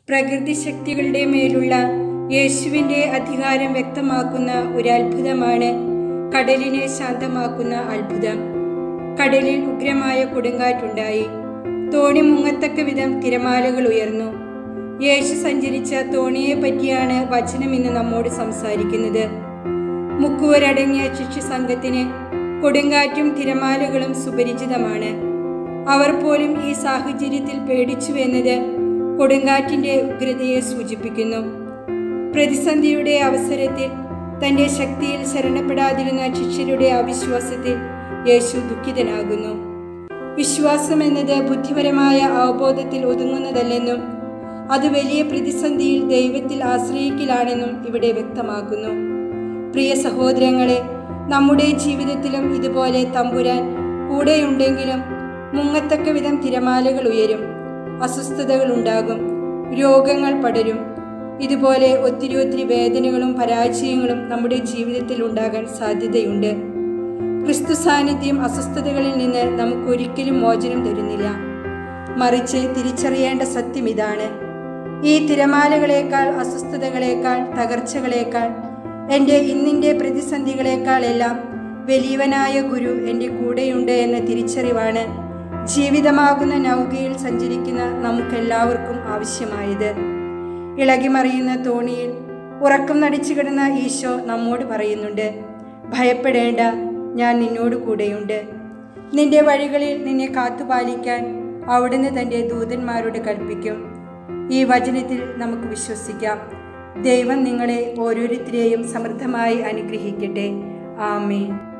പ്രകൃതി ശക്തികളുടെ മേലുള്ള യേശുവിൻ്റെ അധികാരം വ്യക്തമാക്കുന്ന ഒരു അത്ഭുതമാണ് കടലിനെ ശാന്തമാക്കുന്ന അത്ഭുതം കടലിൽ ഉഗ്രമായ കൊടുങ്കാറ്റുണ്ടായി തോണി മുങ്ങത്തക്ക വിധം തിരമാലകൾ ഉയർന്നു യേശു സഞ്ചരിച്ച തോണിയെ പറ്റിയാണ് വചനം ഇന്ന് നമ്മോട് സംസാരിക്കുന്നത് മുക്കുവരടങ്ങിയ ശിഷ്യസംഘത്തിന് കൊടുങ്കാറ്റും തിരമാലകളും സുപരിചിതമാണ് അവർ പോലും ഈ സാഹചര്യത്തിൽ പേടിച്ചു എന്നത് കൊടുങ്കാറ്റിന്റെ ഉഗ്രതയെ സൂചിപ്പിക്കുന്നു പ്രതിസന്ധിയുടെ അവസരത്തിൽ തന്റെ ശക്തിയിൽ ശരണപ്പെടാതിരുന്ന ശിഷ്യരുടെ അവിശ്വാസത്തിൽ യേശു ദുഃഖിതനാകുന്നു വിശ്വാസം എന്നത് ബുദ്ധിപരമായ അവബോധത്തിൽ ഒതുങ്ങുന്നതല്ലെന്നും അത് വലിയ പ്രതിസന്ധിയിൽ ദൈവത്തിൽ ആശ്രയിക്കലാണെന്നും ഇവിടെ വ്യക്തമാക്കുന്നു പ്രിയ സഹോദരങ്ങളെ നമ്മുടെ ജീവിതത്തിലും ഇതുപോലെ തമ്പുരാൻ കൂടെയുണ്ടെങ്കിലും മുങ്ങത്തക്ക വിധം തിരമാലകൾ ഉയരും അസ്വസ്ഥതകൾ ഉണ്ടാകും രോഗങ്ങൾ പടരും ഇതുപോലെ ഒത്തിരി ഒത്തിരി വേദനകളും പരാജയങ്ങളും നമ്മുടെ ജീവിതത്തിൽ ഉണ്ടാകാൻ സാധ്യതയുണ്ട് ക്രിസ്തു സാന്നിധ്യം അസ്വസ്ഥതകളിൽ നിന്ന് നമുക്കൊരിക്കലും മോചനം തരുന്നില്ല മറിച്ച് തിരിച്ചറിയേണ്ട സത്യം ഇതാണ് ഈ തിരമാലകളേക്കാൾ അസ്വസ്ഥതകളേക്കാൾ തകർച്ചകളേക്കാൾ എൻ്റെ ഇന്നിൻ്റെ പ്രതിസന്ധികളേക്കാൾ എല്ലാം വലിയവനായ ഗുരു എൻ്റെ കൂടെയുണ്ട് എന്ന തിരിച്ചറിവാണ് ജീവിതമാകുന്ന നൗകയിൽ സഞ്ചരിക്കുന്ന നമുക്കെല്ലാവർക്കും ആവശ്യമായത് ഇളകിമറിയുന്ന തോണിയിൽ ഉറക്കം നടിച്ചു കിടന്ന ഈശോ നമ്മോട് പറയുന്നുണ്ട് ഭയപ്പെടേണ്ട ഞാൻ നിന്നോട് കൂടെയുണ്ട് നിന്റെ വഴികളിൽ നിന്നെ കാത്തുപാലിക്കാൻ അവിടുന്ന് തൻ്റെ ദൂതന്മാരോട് കൽപ്പിക്കും ഈ വചനത്തിൽ നമുക്ക് വിശ്വസിക്കാം ദൈവം നിങ്ങളെ ഓരോരുത്തരെയും സമൃദ്ധമായി അനുഗ്രഹിക്കട്ടെ ആമേൻ